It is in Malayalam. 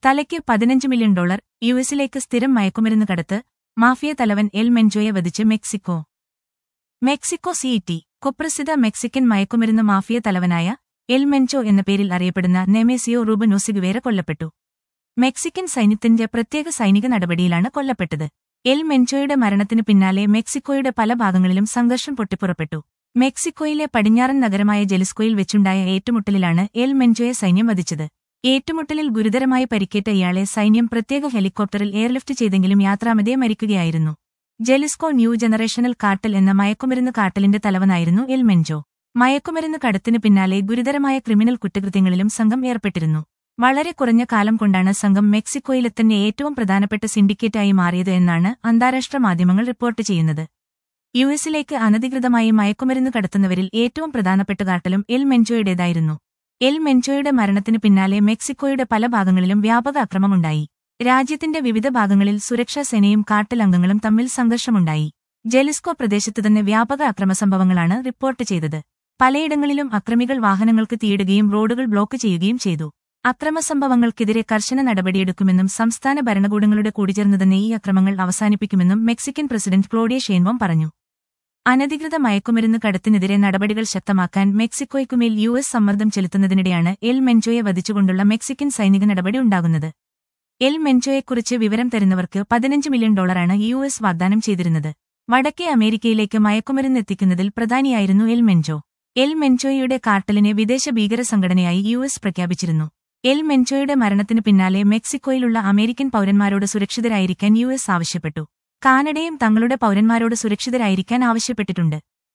തലയ്ക്ക് പതിനഞ്ച് മില്യൺ ഡോളർ യു എസിലേക്ക് സ്ഥിരം മയക്കുമരുന്ന് കടത്ത് മാഫിയ തലവൻ എൽ മെൻജോയെ വധിച്ച് മെക്സിക്കോ മെക്സിക്കോ സിഇടി കുപ്രസിദ്ധ മെക്സിക്കൻ മയക്കുമരുന്ന് മാഫിയ തലവനായ എൽ മെൻചോ എന്ന പേരിൽ അറിയപ്പെടുന്ന നെമേസിയോ റൂബൻ ഒസിഗുവേര കൊല്ലപ്പെട്ടു മെക്സിക്കൻ സൈന്യത്തിന്റെ പ്രത്യേക സൈനിക നടപടിയിലാണ് കൊല്ലപ്പെട്ടത് എൽ മെൻചോയുടെ മരണത്തിന് പിന്നാലെ മെക്സിക്കോയുടെ പല ഭാഗങ്ങളിലും സംഘർഷം പൊട്ടിപ്പുറപ്പെട്ടു മെക്സിക്കോയിലെ പടിഞ്ഞാറൻ നഗരമായ ജെലിസ്കോയിൽ വെച്ചുണ്ടായ ഏറ്റുമുട്ടലിലാണ് എൽ മെൻചോയെ സൈന്യം വധിച്ചത് ഏറ്റുമുട്ടലിൽ ഗുരുതരമായി പരിക്കേറ്റ ഇയാളെ സൈന്യം പ്രത്യേക ഹെലികോപ്റ്ററിൽ എയർലിഫ്റ്റ് ചെയ്തെങ്കിലും യാത്രാമതയെ മരിക്കുകയായിരുന്നു ജെലിസ്കോ ന്യൂ ജനറേഷണൽ കാർട്ടൽ എന്ന മയക്കുമരുന്ന് കാർട്ടലിന്റെ തലവനായിരുന്നു എൽ മെൻജോ മയക്കുമരുന്ന് കടത്തിന് പിന്നാലെ ഗുരുതരമായ ക്രിമിനൽ കുറ്റകൃത്യങ്ങളിലും സംഘം ഏർപ്പെട്ടിരുന്നു വളരെ കുറഞ്ഞ കാലം കൊണ്ടാണ് സംഘം മെക്സിക്കോയിലെ തന്നെ ഏറ്റവും പ്രധാനപ്പെട്ട സിൻഡിക്കേറ്റായി മാറിയത് എന്നാണ് അന്താരാഷ്ട്ര മാധ്യമങ്ങൾ റിപ്പോർട്ട് ചെയ്യുന്നത് യു എസിലേക്ക് അനധികൃതമായി മയക്കുമരുന്ന് കടത്തുന്നവരിൽ ഏറ്റവും പ്രധാനപ്പെട്ട കാർട്ടലും എൽ മെൻജോയുടേതായിരുന്നു എൽ മെൻജോയുടെ മരണത്തിന് പിന്നാലെ മെക്സിക്കോയുടെ പല ഭാഗങ്ങളിലും വ്യാപക അക്രമമുണ്ടായി രാജ്യത്തിന്റെ വിവിധ ഭാഗങ്ങളിൽ സുരക്ഷാ സേനയും കാർട്ടൽ അംഗങ്ങളും തമ്മിൽ സംഘർഷമുണ്ടായി ജെലിസ്കോ പ്രദേശത്ത് തന്നെ വ്യാപക അക്രമസംഭവങ്ങളാണ് റിപ്പോർട്ട് ചെയ്തത് പലയിടങ്ങളിലും അക്രമികൾ വാഹനങ്ങൾക്ക് തീയിടുകയും റോഡുകൾ ബ്ലോക്ക് ചെയ്യുകയും ചെയ്തു അക്രമസംഭവങ്ങൾക്കെതിരെ കർശന നടപടിയെടുക്കുമെന്നും സംസ്ഥാന ഭരണകൂടങ്ങളുടെ കൂടിച്ചേർന്ന് തന്നെ ഈ അക്രമങ്ങൾ അവസാനിപ്പിക്കുമെന്നും മെക്സിക്കൻ പ്രസിഡന്റ് ക്ലോഡിയ ഷെയ്ൻവോം പറഞ്ഞു അനധികൃത മയക്കുമരുന്ന് കടത്തിനെതിരെ നടപടികൾ ശക്തമാക്കാൻ മെക്സിക്കോയ്ക്കുമേൽ യു എസ് സമ്മർദ്ദം ചെലുത്തുന്നതിനിടെയാണ് എൽ മെൻജോയെ വധിച്ചുകൊണ്ടുള്ള മെക്സിക്കൻ സൈനിക നടപടി ഉണ്ടാകുന്നത് എൽ മെൻജോയെക്കുറിച്ച് വിവരം തരുന്നവർക്ക് പതിനഞ്ച് മില്യൺ ഡോളറാണ് യു എസ് വാഗ്ദാനം ചെയ്തിരുന്നത് വടക്കേ അമേരിക്കയിലേക്ക് മയക്കുമരുന്ന് എത്തിക്കുന്നതിൽ പ്രധാനിയായിരുന്നു എൽ മെൻജോ എൽ മെൻജോയുടെ കാർട്ടലിനെ വിദേശ ഭീകര സംഘടനയായി യു എസ് പ്രഖ്യാപിച്ചിരുന്നു എൽ മെൻജോയുടെ മരണത്തിന് പിന്നാലെ മെക്സിക്കോയിലുള്ള അമേരിക്കൻ പൌരന്മാരോട് സുരക്ഷിതരായിരിക്കാൻ യു എസ് ആവശ്യപ്പെട്ടു കാനഡയും തങ്ങളുടെ പൌരന്മാരോട് സുരക്ഷിതരായിരിക്കാൻ ആവശ്യപ്പെട്ടിട്ടുണ്ട്